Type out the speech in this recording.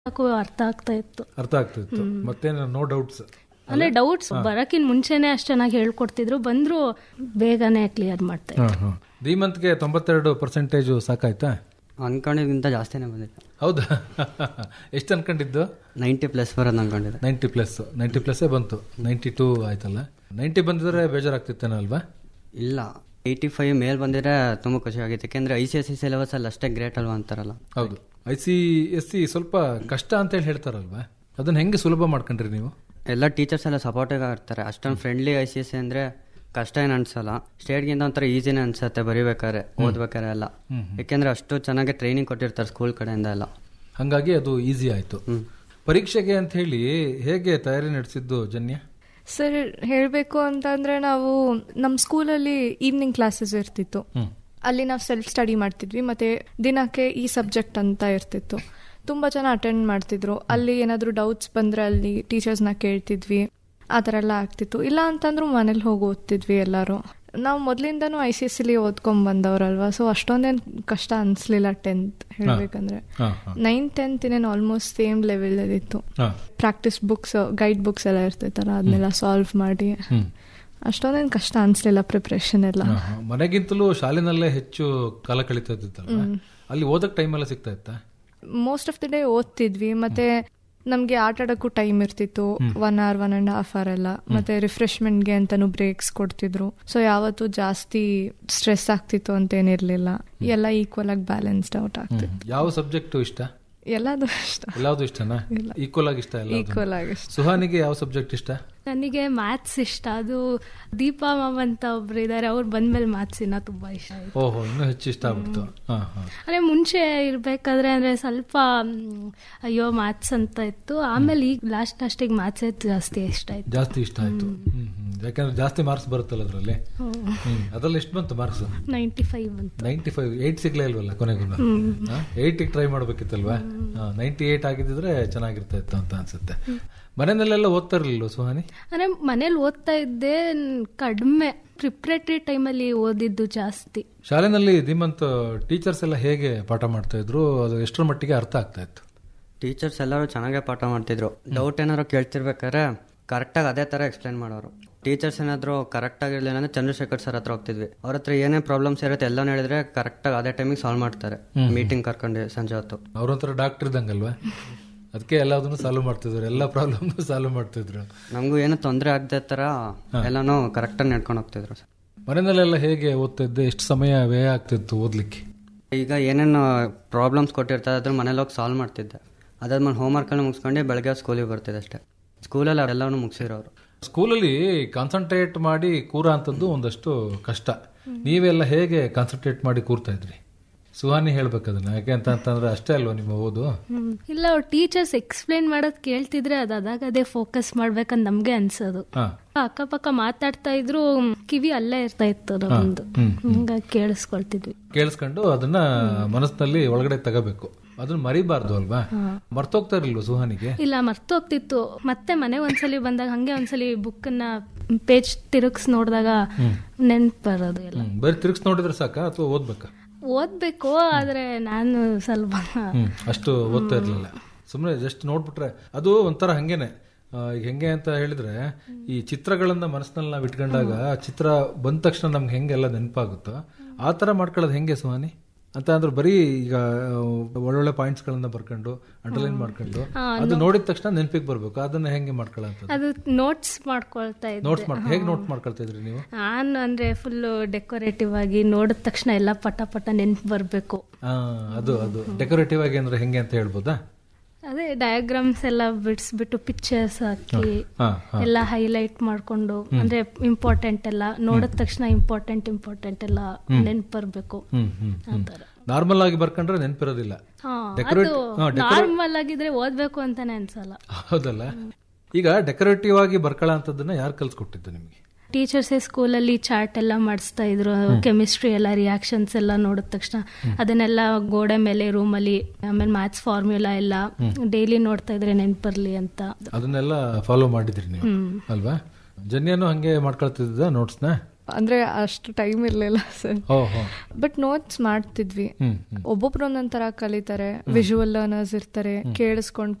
ಸಾಕು ಅರ್ಥ ಆಗ್ತಾ ಇತ್ತು ಅರ್ಥ ಆಗ್ತಿತ್ತು ಮತ್ತೇನು ನೋ ಡೌಟ್ಸ್ ಅಂದ್ರೆ ಡೌಟ್ಸ್ ಬರಕಿನ್ ಮುಂಚೆನೆ ಅಷ್ಟು ಚೆನ್ನಾಗಿ ಹೇಳ್ಕೊಡ್ತಿದ್ರು ಬಂದ್ರು ಬೇಗನೆ ಕ್ಲಿಯರ್ ಮಾಡ್ತಾ ಇದ್ರು. ಧೀಮಂತ್ಗೆ ತೊಂಬತ್ತೆರಡು ಪರ್ಸೆಂಟೇಜು ಸಾಕಾಯ್ತಾ ಅನ್ಕೊಂಡಿದ್ಕಿಂತ ಜಾಸ್ತಿನೇ ಬಂದಿತ್ತು ಹೌದಾ ಎಷ್ಟು ಅನ್ಕೊಂಡಿದ್ದು ನೈಂಟಿ ಪ್ಲಸ್ ಬರೋದು ಅನ್ಕೊಂಡಿದ್ದೆ ನೈಂಟಿ ಪ್ಲಸ್ ನೈಂಟಿ ಪ್ಲಸ್ಸೇ ಬಂತು ನೈಂಟಿ ಟೂ ಆಯ್ತಲ್ಲ ನೈಂಟಿ ಬಂದಿದ್ರೆ ಬೇಜಾರಾಗ್ತಿತ್ತೇನೋ ಅಲ್ವಾ ಇಲ್ಲ ಏಯ್ಟಿ ಫೈವ್ ಮೇಲ್ ಬಂದಿದ್ರೆ ತುಂಬ ಖುಷಿ ಆಗಿತ್ತು ಯಾಕೆಂದ್ರೆ I C S C syllabus ಅಲ್ಲಿ ಅಷ್ಟೇ ಗ್ರೇಟ್ ಅಲ್ವಾ ಅಂತಾರಲ್ಲ ಹೌದು ಐ ಸಿ ಎಸ್ ಸಿ ಸ್ವಲ್ಪ ಕಷ್ಟ ಅಂತ ಹೇಳಿ ಹೇಳ್ತಾರಲ್ವಾ ಅದನ್ನ ಹೆಂಗೆ ಸುಲಭ ಮಾಡ್ಕೊಂಡ್ರಿ ನೀವು ಎಲ್ಲ ಟೀಚರ್ಸ್ ಎಲ್ಲ ಸಪೋರ್ಟಿವ್ ಆಗಿರ್ತಾರೆ ಅಷ್ಟೊಂದು friendly I C S C ಅಂದ್ರೆ ಕಷ್ಟ ಏನು ಅನ್ಸಲ್ಲ ಸ್ಟೇಟ್ಗಿಂತ ಒಂಥರ ಈಸಿನೇ ಅನ್ಸತ್ತೆ ಬರಿಬೇಕಾರೆ ಓದ್ಬೇಕಾರೆ ಎಲ್ಲ ಯಾಕೆಂದ್ರೆ ಅಷ್ಟು ಚೆನ್ನಾಗಿ ಟ್ರೈನಿಂಗ್ ಕೊಟ್ಟಿರ್ತಾರೆ ಸ್ಕೂಲ್ ಕಡೆಯಿಂದ ಎಲ್ಲ ಹಂಗಾಗಿ ಅದು ಈಸಿ ಆಯ್ತು ಪರೀಕ್ಷೆಗೆ ಅಂತ ಹೇಳಿ ಹೇಗೆ ತಯಾರಿ ನಡೆಸಿದ್ದು ಜನ್ಯ ಸರ್ ಹೇಳಬೇಕು ಅಂತಂದ್ರೆ ನಾವು ನಮ್ಮ ಸ್ಕೂಲಲ್ಲಿ ಈವ್ನಿಂಗ್ ಕ್ಲಾಸಸ್ ಇರ್ತಿತ್ತು ಅಲ್ಲಿ ನಾವು ಸೆಲ್ಫ್ ಸ್ಟಡಿ ಮಾಡ್ತಿದ್ವಿ ಮತ್ತೆ ದಿನಕ್ಕೆ ಈ ಸಬ್ಜೆಕ್ಟ್ ಅಂತ ಇರ್ತಿತ್ತು ತುಂಬ ಜನ ಅಟೆಂಡ್ ಮಾಡ್ತಿದ್ರು ಅಲ್ಲಿ ಏನಾದರೂ ಡೌಟ್ಸ್ ಬಂದರೆ ಅಲ್ಲಿ ಟೀಚರ್ಸ್ನ ಕೇಳ್ತಿದ್ವಿ ಆ ಥರ ಎಲ್ಲ ಆಗ್ತಿತ್ತು ಇಲ್ಲ ಅಂತಂದ್ರೂ ಮನೇಲಿ ಹೋಗಿ ಓದ್ತಿದ್ವಿ ಎಲ್ಲರೂ ನಾವು ಮೊದಲಿಂದನೂ ಐ ಸಿ ಎಸ್ ಸಿಲಿ ಓದ್ಕೊಂಡ್ ಬಂದವರಲ್ವಾ ಸೊ ಅಷ್ಟೊಂದೇನು ಕಷ್ಟ ಅನಿಸ್ಲಿಲ್ಲ ಟೆಂತ್ ಹೇಳ್ಬೇಕಂದ್ರೆ ಹಾ, ಹಾ. ನೈನ್ ಟೆಂತ್ ಇನ್ನೇನು ಆಲ್ಮೋಸ್ಟ್ ಸೇಮ್ ಲೆವೆಲ್ ಇತ್ತು ಹಾ. ಪ್ರಾಕ್ಟೀಸ್ ಬುಕ್ಸ್ ಗೈಡ್ ಬುಕ್ಸ್ ಎಲ್ಲ ಇರ್ತೈತಲ್ಲ ಅದನ್ನೆಲ್ಲ ಸಾಲ್ವ್ ಮಾಡಿ ಅಷ್ಟೊಂದೇನು ಕಷ್ಟ ಅನ್ಸ್ಲಿಲ್ಲ ಪ್ರಿಪ್ರೇಷನ್ ಎಲ್ಲ ಹಾ, ಹಾ. ಮನೆಗಿಂತಲೂ ಶಾಲೆನಲ್ಲೇ ಹೆಚ್ಚು ಕಾಲ ಕಳೀತಾ ಇದ್ದಿತ್ತಲ್ವಾ ಅಲ್ಲಿ ಓದಕ್ ಟೈಮ್ ಎಲ್ಲ ಸಿಗ್ತಾ ಇತ್ತಾ ಮೋಸ್ಟ್ ಆಫ್ ದಿ ಡೇ ಓದ್ತಿದ್ವಿ ಮತ್ತೆ ನಮ್ಗೆ ಆಟ ಆಡಕ್ಕೂ ಟೈಮ್ ಇರ್ತಿತ್ತು one hour one and half hour ಎಲ್ಲ ಮತ್ತೆ ರಿಫ್ರೆಶ್ಮೆಂಟ್ಗೆ ಅಂತಾನು ಬ್ರೇಕ್ಸ್ ಕೊಡ್ತಿದ್ರು ಸೊ ಯಾವತ್ತೂ ಜಾಸ್ತಿ ಸ್ಟ್ರೆಸ್ ಆಗ್ತಿತ್ತು ಅಂತ ಏನಿರ್ಲಿಲ್ಲ ಎಲ್ಲ ಈಕ್ವಲ್ ಆಗಿ ಬ್ಯಾಲೆನ್ಸ್ಡ್ ಔಟ್ ಆಗ್ತಿತ್ತು ಯಾವ ಸಬ್ಜೆಕ್ಟ್ ಇಷ್ಟ ಎಲ್ಲದು ಇಷ್ಟ ಎಲ್ಲಾವ್ದು ಇಷ್ಟನಾ ಈಕ್ವಲ್ ಆಗಿ ಇಷ್ಟ ಎಲ್ಲ ಈಕ್ವಲ್ ಆಗಿ ಇಷ್ಟ ಸುಹಾನಿಗೆ ಯಾವ ಸಬ್ಜೆಕ್ಟ್ ಇಷ್ಟ ನನಗೆ ಮ್ಯಾಥ್ಸ್ ಇಷ್ಟ ಅದು ದೀಪಾ ಮಾಮ್ ಅಂತ ಒಬ್ರು ಇದಾರೆ ಅವ್ರು ಬಂದ್ಮೇಲೆ ಮ್ಯಾಥ್ಸ್ ಇನ್ನ ತುಂಬಾ ಇಷ್ಟ ಆಯ್ತು ಓಹೋ ಇನ್ನೂ ಹೆಚ್ಚು ಇಷ್ಟ ಆಗ್ಬಿಡ್ತು ಹಾ ಹಾ ಅಂದ್ರೆ ಮುಂಚೆ ಇರ್ಬೇಕಾದ್ರೆ ಅಂದ್ರೆ ಸ್ವಲ್ಪ ಮ್, ಅಯ್ಯೋ ಮ್ಯಾಥ್ಸ್ ಅಂತ ಇತ್ತು ಆಮೇಲೆ ಈಗ ಲಾಸ್ಟ್ ಲಾಸ್ಟಿಗೆ ಮ್ಯಾಥ್ಸ್ ಜಾಸ್ತಿ ಇಷ್ಟ ಆಯ್ತು ಜಾಸ್ತಿ ಇಷ್ಟ ಆಯ್ತು ಹ್ಮ್ ಹ್ಮ್ ಯಾಕಂದ್ರೆ ಜಾಸ್ತಿ ಮಾರ್ಕ್ಸ್ ಬರುತ್ತಲ್ಲ ಅದರಲ್ಲಿ ಹ್ಮ್ ಅದ್ರಲ್ಲಿ ಎಷ್ಟು ಬಂತು ಮಾರ್ಕ್ಸ್ ನೈಂಟಿ ಫೈವ್ ಅಂತ ನೈಂಟಿ ಫೈವ್ ಏಯ್ಟ್ ಸಿಗ್ಲೇ ಇಲ್ವಲ್ಲ ಕೊನೆಗೂ ಏಯ್ಟಿಗೆ ಟ್ರೈ ಮಾಡ್ಬೇಕಿತ್ತಲ್ವಾ ನೈಂಟಿ ಏಯ್ಟ್ ಆಗಿದ್ದಿದ್ರೆ ಚೆನ್ನಾಗಿರ್ತಾ ಇತ್ತು ಅಂತ ಅನ್ಸುತ್ತೆ ಮನೆಯಲ್ಲೆಲ್ಲ ಓದ್ತಾ ಇರ್ಲಿಲ್ವ ಸುಹಾನಿ ಅಂದ್ರೆ ಮನೇಲಿ ಓದ್ತಾ ಇದ್ದೆ ನ್- ಕಡಿಮೆ ಪ್ರಿಪ್ರೇಟರಿ ಟೈಮಲ್ಲಿ ಓದಿದ್ದು ಜಾಸ್ತಿ ಶಾಲೆನಲ್ಲಿ ಧೀಮಂತ್ ಟೀಚರ್ಸ್ ಎಲ್ಲ ಹೇಗೆ ಪಾಠ ಮಾಡ್ತಾ ಇದ್ರು ಅದು ಎಷ್ಟರ ಮಟ್ಟಿಗೆ ಅರ್ಥ ಆಗ್ತಾ ಇತ್ತು ಟೀಚರ್ಸ್ ಎಲ್ಲರೂ ಚೆನ್ನಾಗೇ ಪಾಠ ಮಾಡ್ತಿದ್ರು ಡೌಟ್ ಏನಾದ್ರು ಕೇಳ್ತಿರ್ಬೇಕಾದ್ರೆ ಕರೆಕ್ಟಾಗಿ ಅದೇ ಥರ ಎಕ್ಸ್ಪ್ಲೈನ್ ಮಾಡೋರು ಟೀಚರ್ಸ್ ಏನಾದರೂ ಕರೆಕ್ಟಾಗಿ ಇರಲಿಲ್ಲ ಅಂದ್ರೆ ಚಂದ್ರಶೇಖರ್ ಸರ್ ಹತ್ರ ಹೋಗ್ತಿದ್ವಿ ಅವ್ರ ಹತ್ರ ಏನೇ ಪ್ರಾಬ್ಲಮ್ಸ್ ಇರುತ್ತೆ ಎಲ್ಲ ಹೇಳಿದ್ರೆ ಕರೆಕ್ಟಾಗಿ ಅದೇ ಟೈಮಿಗೆ ಸಾಲ್ವ್ ಮಾಡ್ತಾರೆ ಮೀಟಿಂಗ್ ಕರ್ಕೊಂಡು ಸಂಜೆ ಹೊತ್ತು ಅವ್ರೊಂಥರ ಡಾಕ್ಟರ್ ಇದ್ದಂಗಲ್ವಾ ಅದಕ್ಕೆ ಎಲ್ಲದನ್ನು ಸಾಲ್ವ್ ಮಾಡ್ತಿದ್ರು ಎಲ್ಲ ಪ್ರಾಬ್ಲಮ್ ಸಾಲ್ವ್ ಮಾಡ್ತಿದ್ರು ನಮಗೂ ಏನು ತೊಂದರೆ ಆಗದೆ ಥರ ಎಲ್ಲನೂ ಕರೆಕ್ಟಾಗಿ ನಡ್ಕೊಂಡು ಹೋಗ್ತಿದ್ರು ಸರ್ ಮನೆಯಲ್ಲೆಲ್ಲ ಹೇಗೆ ಓದ್ತಾ ಇದ್ದೆ ಎಷ್ಟು ಸಮಯ ವ್ಯಯ ಆಗ್ತಿತ್ತು ಓದ್ಲಿಕ್ಕೆ ಈಗ ಏನೇನು ಪ್ರಾಬ್ಲಮ್ಸ್ ಕೊಟ್ಟಿರ್ತಾರೆ ಅದ್ರ ಮನೇಲಿ ಹೋಗಿ ಸಾಲ್ವ್ ಮಾಡ್ತಿದ್ದೆ ಅದಾದ್ಮೇಲೆ ಹೋಮ್ವರ್ಕೆಲ್ಲ ಮುಗಿಸ್ಕೊಂಡು ಬೆಳಗ್ಗೆ ಸ್ಕೂಲಿಗೆ ಬರ್ತಿದ್ದೆ ಅಷ್ಟೇ ಸ್ಕೂಲಲ್ಲಿ ಎಲ್ಲವನ್ನೂ ಮುಗಿಸಿರೋರು ಸ್ಕೂಲಲ್ಲಿ ಕಾನ್ಸಂಟ್ರೇಟ್ ಮಾಡಿ ಕೂರ ಅಂತದ್ದು ಒಂದಷ್ಟು ಕಷ್ಟ ನೀವೆಲ್ಲ ಹೇಗೆ ಕಾನ್ಸಂಟ್ರೇಟ್ ಮಾಡಿ ಕೂರ್ತಾ ಇದ್ರಿ ಸುಹಾನಿ ಹೇಳ್ಬೇಕದನ್ನ ಯಾಕೆ ಅಂತ ಅಂತಂದ್ರೆ ಅಷ್ಟೇ ಅಲ್ವಾ ನಿಮ್ಮ ಓದು ಹ್ಮ್. ಇಲ್ಲ ಅವ್ರು ಟೀಚರ್ಸ್ ಎಕ್ಸ್ಪ್ಲೇನ್ ಮಾಡೋದ್ ಕೇಳ್ತಿದ್ರೆ ಅದು ಅದಾಗ ಅದೇ ಫೋಕಸ್ ಮಾಡ್ಬೇಕಂತ ನಮ್ಗೆ ಅನ್ಸೋದು ಹಾ ಅಕ್ಕಪಕ್ಕ ಮಾತಾಡ್ತಾ ಇದ್ರು ಕಿವಿ ಅಲ್ಲೇ ಇರ್ತಾ ಇತ್ತು ನಮ್ದು ಹಂಗಾಗಿ ಕೇಳಿಸ್ಕೊಳ್ತಿದ್ವಿ ಕೇಳಿಸ್ಕೊಂಡು ಅದನ್ನ ಮನಸ್ಸಿನಲ್ಲಿ ಒಳಗಡೆ ತಗೋಬೇಕು ಅದನ್ನ ಮರಿಬಾರ್ದು ಅಲ್ವಾ ಮರ್ತೋಗ್ತಾ ಇರ್ಲಿಲ್ವ ಸುಹಾನಿಗೆ ಇಲ್ಲ ಮರ್ತೋಗ್ತಿತ್ತು ಮತ್ತೆ ಮನೆ ಒಂದ್ಸಲಿ ಬಂದಾಗ ಹಂಗೆ ಒಂದ್ಸಲಿ ಬುಕ್ಕನ್ನ ಪೇಜ್ ತಿರುಗ್ಸ್ ನೋಡಿದಾಗ ನೆನ್ಪ್ ಬರೋದು ಎಲ್ಲ ಹ್ಮ್ ಬರೀ ತಿರುಗಿಸ್ ನೋಡಿದ್ರೆ ಸಾಕಾ ಅಥವಾ ಓದ್ಬೇಕಾ ಓದ್ಬೇಕು ಆದ್ರೆ ನಾನು ಸ್ವಲ್ಪ ಹ್ಮ್ ಅಷ್ಟು ಓದ್ತಾ ಇರ್ಲಿಲ್ಲ ಸುಮ್ಮನೆ ಜಸ್ಟ್ ನೋಡ್ಬಿಟ್ರೆ ಅದು ಒಂಥರ ಹಂಗೇನೆ ಆ, ಈಗ ಹೆಂಗೆ ಅಂತ ಹೇಳಿದ್ರೆ ಈ ಚಿತ್ರಗಳನ್ನ ಮನಸ್ಸಿನಲ್ಲಿ ನಾವು ಇಟ್ಕೊಂಡಾಗ ಆ ಚಿತ್ರ ಬಂದ ತಕ್ಷಣ ನಮ್ಗೆ ಹೆಂಗೆಲ್ಲ ನೆನಪಾಗುತ್ತೋ ಆ ತರ ಮಾಡ್ಕೊಳ್ಳೋದು ಹೆಂಗೆ ಸುಹಾನಿ ಅಂತ ಅಂದ್ರೆ ಬರೀ ಈಗ ಆ, ಒಳ್ಳೊಳ್ಳೆ ಪಾಯಿಂಟ್ಸ್ ಗಳನ್ನ ಬರ್ಕೊಂಡು ಅಂಡರ್ಲೈನ್ ಮಾಡ್ಕೊಂಡು ಅದು ನೋಡಿದ ತಕ್ಷಣ ನೆನಪಿಗೆ ಬರ್ಬೇಕು ಅದನ್ನ ಹೆಂಗೆ ಮಾಡ್ಕೊಳ್ಳೋಂಥದ್ದು ಅದು ನೋಟ್ಸ್ ಮಾಡ್ಕೊಳ್ತಾ ಇದ್ದೆ ನೋಟ್ಸ್ ಮಾಡಿ ಹೇಗೆ ನೋಟ್ ಮಾಡ್ಕೊಳ್ತಾ ಇದ್ರಿ ನೀವು ನಾನು ಅಂದ್ರೆ ಫುಲ್ ಡೆಕೋರೇಟಿವ್ ಆಗಿ ನೋಡಿದ ತಕ್ಷಣ ಎಲ್ಲ ಪಟ ಪಟ ನೆನ್ಪು ಬರಬೇಕು ಆ, ಅದು ಅದು ಡೆಕೋರೇಟಿವ್ ಆಗಿ ಅಂದ್ರೆ ಹೆಂಗೆ ಅಂತ ಹೇಳ್ಬೋದಾ ಅದೇ ಡಯಾಗ್ರಾಮ್ಸ್ ಎಲ್ಲ ಬಿಡಿಸ್ಬಿಟ್ಟು ಪಿಕ್ಚರ್ಸ್ ಹಾಕಿ ಹಾ ಹಾ ಎಲ್ಲ ಹೈಲೈಟ್ ಮಾಡ್ಕೊಂಡು ಅಂದ್ರೆ ಇಂಪಾರ್ಟೆಂಟ್ ಎಲ್ಲ ನೋಡಿದ ತಕ್ಷಣ ಇಂಪಾರ್ಟೆಂಟ್ ಇಂಪಾರ್ಟೆಂಟ್ ಎಲ್ಲ ನೆನ್ಪು ಬರ್ಬೇಕು ಹ್ಮ್ ಹ್ಮ್ ಆ ಹ್ಮ್ ಥರ. ನಾರ್ಮಲ್ ಆಗಿ ಬರ್ಕೊಂಡ್ರೆ ನೆನಪಿರೋದಿಲ್ಲ ಹಾ Decorate- ಅದು ಹಾ, decorate- ನಾರ್ಮಲ್ ಆಗಿದ್ರೆ ಓದ್ಬೇಕು ಅಂತಾನೆ ಅನ್ಸಲ್ಲ ಹೌದಲ್ಲ ಈಗ ಡೆಕೋರೇಟಿವ್ ಆಗಿ ಬರ್ಕೊಳ್ಳೋ ಅಂತದನ್ನ ಯಾರು ಕಲ್ಸ್ಕೊಟ್ಟಿದ್ದು ನಿಮಗೆ ಟೀಚರ್ಸೇ ಸ್ಕೂಲಲ್ಲಿ ಚಾರ್ಟ್ ಎಲ್ಲ ಮಾಡಿಸ್ತಾ ಇದ್ರು ಕೆಮಿಸ್ಟ್ರಿ ಎಲ್ಲ ರಿಯಾಕ್ಷನ್ಸ್ ಎಲ್ಲ ನೋಡಿದ ತಕ್ಷಣ ಅದನ್ನೆಲ್ಲ ಗೋಡೆ ಮೇಲೆ ರೂಮಲ್ಲಿ ಆಮೇಲೆ ಮ್ಯಾಥ್ಸ್ ಫಾರ್ಮ್ಯುಲಾ ಎಲ್ಲ ಡೈಲಿ ನೋಡ್ತಾ ಇದ್ರೆ ನೆನ್ಪರ್ಲಿ ಅಂತ ಅದನ್ನೆಲ್ಲ ಫಾಲೋ ಮಾಡಿದ್ರಿ ನೀವು ಅಲ್ವಾ ಜನ್ಯನು ಹಂಗೆ ಮಾಡ್ಕೊಳ್ತಿದ್ದ ನೋಟ್ಸ್ನ ಅಂದ್ರೆ ಅಷ್ಟು ಟೈಮ್ ಇರ್ಲಿಲ್ಲ ಸರ್ ಓಹೋ ಬಟ್ ನೋಟ್ಸ್ ಮಾಡ್ತಿದ್ವಿ ಹ್ಮ್ ಹ್ಮ್ ಒಬ್ಬೊಬ್ರು ಒಂದೊಂದ್ ತರ ಕಲಿತಾರೆ ವಿಜುವಲ್ ಲರ್ನರ್ಸ್ ಇರ್ತಾರೆ ಕೇಳಿಸ್ಕೊಂಡ್